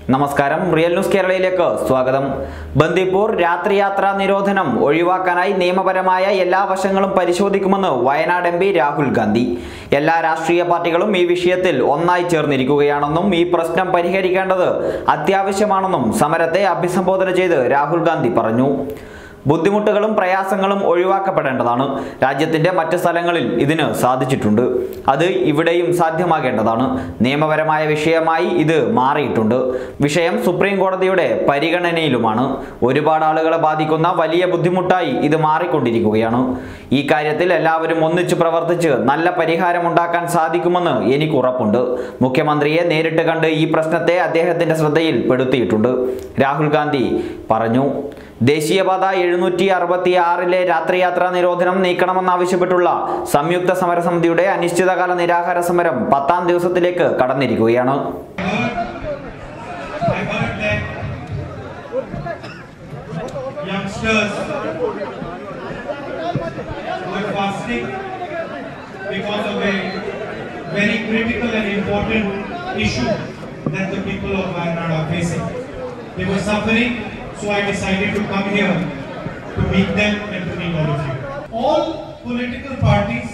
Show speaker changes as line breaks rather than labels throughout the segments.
നമസ്കാരം real news കേരളയിലേക്ക് സ്വാഗതം ബന്ദിപ്പൂർ രാത്രിയാത്രാ നിരോധനം ഒഴിവാക്കാനായി നിയമപരമായ എല്ലാ വശങ്ങളും പരിശോധിക്കുമെന്ന് വയനാട് എം പി രാഹുൽ ഗാന്ധി എല്ലാ രാഷ്ട്രീയ പാർട്ടികളും ഈ വിഷയത്തിൽ ഒന്നായി ചേർന്നിരിക്കുകയാണെന്നും ഈ പ്രശ്നം പരിഹരിക്കേണ്ടത് അത്യാവശ്യമാണെന്നും സമരത്തെ അഭിസംബോധന ചെയ്ത് രാഹുൽ ഗാന്ധി പറഞ്ഞു ബുദ്ധിമുട്ടുകളും പ്രയാസങ്ങളും ഒഴിവാക്കപ്പെടേണ്ടതാണ് രാജ്യത്തിന്റെ മറ്റ് സ്ഥലങ്ങളിൽ ഇതിന് സാധിച്ചിട്ടുണ്ട് അത് ഇവിടെയും സാധ്യമാകേണ്ടതാണ് നിയമപരമായ വിഷയമായി ഇത് മാറിയിട്ടുണ്ട് വിഷയം സുപ്രീം കോടതിയുടെ പരിഗണനയിലുമാണ് ഒരുപാട് ആളുകളെ ബാധിക്കുന്ന വലിയ ബുദ്ധിമുട്ടായി ഇത് മാറിക്കൊണ്ടിരിക്കുകയാണ് ഈ കാര്യത്തിൽ എല്ലാവരും ഒന്നിച്ചു പ്രവർത്തിച്ച് നല്ല പരിഹാരം ഉണ്ടാക്കാൻ സാധിക്കുമെന്ന് എനിക്ക് ഉറപ്പുണ്ട് മുഖ്യമന്ത്രിയെ നേരിട്ട് കണ്ട് ഈ പ്രശ്നത്തെ അദ്ദേഹത്തിന്റെ ശ്രദ്ധയിൽ പെടുത്തിയിട്ടുണ്ട് രാഹുൽ ഗാന്ധി പറഞ്ഞു ദേശീയപാത എഴുന്നൂറ്റി അറുപത്തി ആറിലെ രാത്രിയാത്രാ നിരോധനം നീക്കണമെന്നാവശ്യപ്പെട്ടുള്ള സംയുക്ത സമരസമിതിയുടെ അനിശ്ചിതകാല നിരാഹാര സമരം പത്താം ദിവസത്തിലേക്ക് കടന്നിരിക്കുകയാണ്
I heard that youngsters were fasting because of a very critical and important issue that the people of Wayanad are facing. They were suffering, so I decided to come here to meet them and to meet all of you. All political parties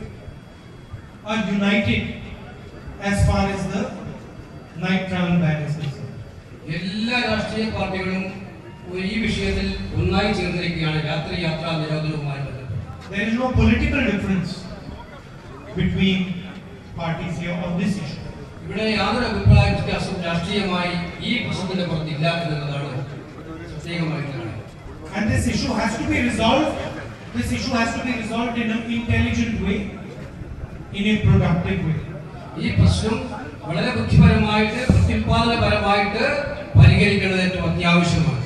are united as far as the night travel ban is concerned.
എല്ലാ രാഷ്ട്രീയ പാർട്ടികളും ഈ വിഷയത്തിൽ ഒന്നായി ചേർന്നിരിക്കുകയാണ് രാത്രി യാത്രാ നിരോധനവുമായി ബന്ധപ്പെട്ട്
There is no political difference between parties here on this issue.
ഇവിടെ യാതൊരു അഭിപ്രായ വ്യത്യാസവും രാഷ്ട്രീയമായി ഈ പ്രശ്നത്തിന്റെ പുറത്തില്ല എന്നുള്ളതാണ് പ്രത്യേകമായിട്ട് കാണുന്നത്.
And this issue has to be resolved. This issue has to be resolved in an intelligent way, in a productive way.
ഈ പ്രശ്നം വളരെ ബുദ്ധിപരമായിട്ട് പ്രത്യുത്പാദനപരമായിട്ട് പരിഹരിക്കേണ്ടത് ഏറ്റവും അത്യാവശ്യമാണ്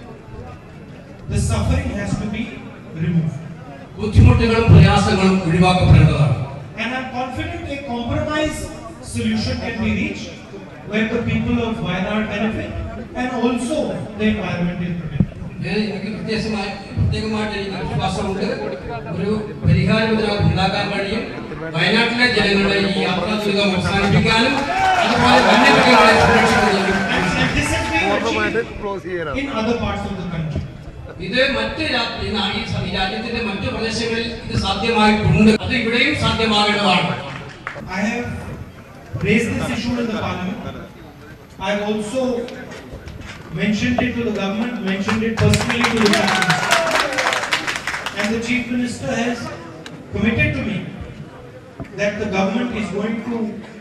The suffering has to be removed.
ബുദ്ധിമുട്ടുകളും പ്രയാസങ്ങളും ഒഴിവാക്കപ്പെടേണ്ടതാണ്
And I'm confident a compromise solution can be reached where the people of Wayanad benefit and also the environment is protected.
ഞാൻ എനിക്ക് വ്യത്യാസമായി പ്രത്യേകമായിട്ട് എനിക്ക് വിശ്വാസമുണ്ട് ഒരു പരിഹാരം ഇതിനകത്ത് ഉണ്ടാക്കാൻ കഴിയും വയനാട്ടിലെ ജനങ്ങളുടെ ഈ യാത്രാ ദുരിതം അവസാനിപ്പിക്കാനും അതുപോലെ വന്യമൃഗങ്ങളെ സംരക്ഷിക്കുന്നതിനും
And this has been achieved in other parts of the country.
ഇത് മറ്റ് രാ- ഈ നാ- ഈ സ- ഈ രാജ്യത്തിന്റെ മറ്റു പ്രദേശങ്ങളിൽ ഇത് സാധ്യമായിട്ടുണ്ട് അത് ഇവിടെയും സാധ്യമാകേണ്ടതാണ്
I have raised this issue in the parliament. I have also mentioned it to the government, mentioned it personally to the chief minister. And the chief minister has committed to me that the government is going to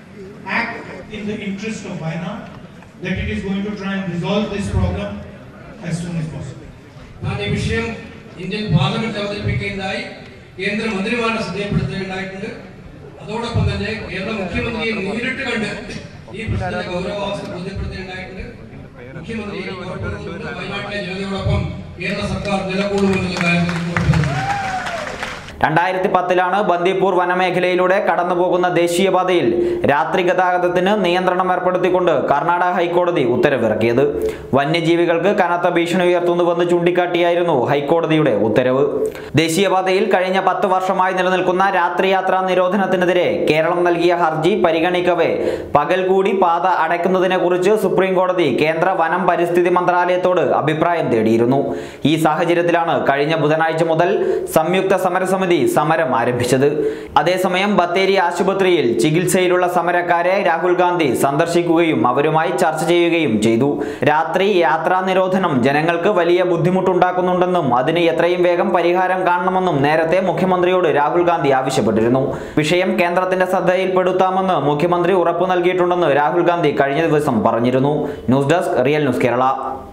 act in the interest of Wayanad, that it is going to try and resolve this problem as soon as possible.
ഞാൻ ഈ വിഷയം Indian parliament അവതരിപ്പിക്കുന്നതായി കേന്ദ്ര മന്ത്രിമാരുടെ ശ്രദ്ധയപ്പെടുത്തുകയുണ്ടായിട്ടുണ്ട് അതോടൊപ്പം തന്നെ കേരള മുഖ്യമന്ത്രിയെ നേരിട്ട് കണ്ട് ഈ പ്രശ്നത്തിന്റെ ഗൗരവാവസ്ഥ ബോധ്യപ്പെടുത്തുകയുണ്ടായിട്ടുണ്ട് മുഖ്യമന്ത്രി ഉറപ്പുനൽകുന്നുണ്ട് വയനാട്ടിലെ ജനതയോടൊപ്പം കേരള സർക്കാർ നിലകൊള്ളുമെന്നുള്ള കാര്യത്തിൽ ഉറപ്പുനൽകുന്നു
രണ്ടായിരത്തി പത്തിലാണ് ബന്ദിപ്പൂർ വനമേഖലയിലൂടെ കടന്നുപോകുന്ന ദേശീയപാതയിൽ രാത്രി ഗതാഗതത്തിന് നിയന്ത്രണം ഏർപ്പെടുത്തിക്കൊണ്ട് കർണാടക ഹൈക്കോടതി ഉത്തരവിറക്കിയത് വന്യജീവികൾക്ക് കനത്ത ഭീഷണി ഉയർത്തുന്നുവെന്ന് ചൂണ്ടിക്കാട്ടിയായിരുന്നു ഹൈക്കോടതിയുടെ ഉത്തരവ് ദേശീയപാതയിൽ കഴിഞ്ഞ പത്ത് വർഷമായി നിലനിൽക്കുന്ന രാത്രിയാത്രാ നിരോധനത്തിനെതിരെ കേരളം നൽകിയ ഹർജി പരിഗണിക്കവേ പകൽ കൂടി പാത അടയ്ക്കുന്നതിനെ കുറിച്ച് സുപ്രീം കോടതി കേന്ദ്ര വനം പരിസ്ഥിതി മന്ത്രാലയത്തോട് അഭിപ്രായം തേടിയിരുന്നു ഈ സാഹചര്യത്തിലാണ് കഴിഞ്ഞ ബുധനാഴ്ച മുതൽ സംയുക്ത സമരസമിതി സമരം ആരംഭിച്ചത് അതേസമയം ബത്തേരി ആശുപത്രിയിൽ ചികിത്സയിലുള്ള സമരക്കാരെ രാഹുൽ ഗാന്ധി സന്ദർശിക്കുകയും അവരുമായി ചർച്ച ചെയ്യുകയും ചെയ്തു രാത്രി യാത്രാ നിരോധനം ജനങ്ങൾക്ക് വലിയ ബുദ്ധിമുട്ടുണ്ടാക്കുന്നുണ്ടെന്നും അതിന് എത്രയും വേഗം പരിഹാരം കാണണമെന്നും നേരത്തെ മുഖ്യമന്ത്രിയോട് രാഹുൽ ഗാന്ധി ആവശ്യപ്പെട്ടിരുന്നു വിഷയം കേന്ദ്രത്തിന്റെ ശ്രദ്ധയിൽപ്പെടുത്താമെന്ന് മുഖ്യമന്ത്രി ഉറപ്പു നൽകിയിട്ടുണ്ടെന്ന് രാഹുൽ ഗാന്ധി കഴിഞ്ഞ ദിവസം പറഞ്ഞിരുന്നു news desk real news Kerala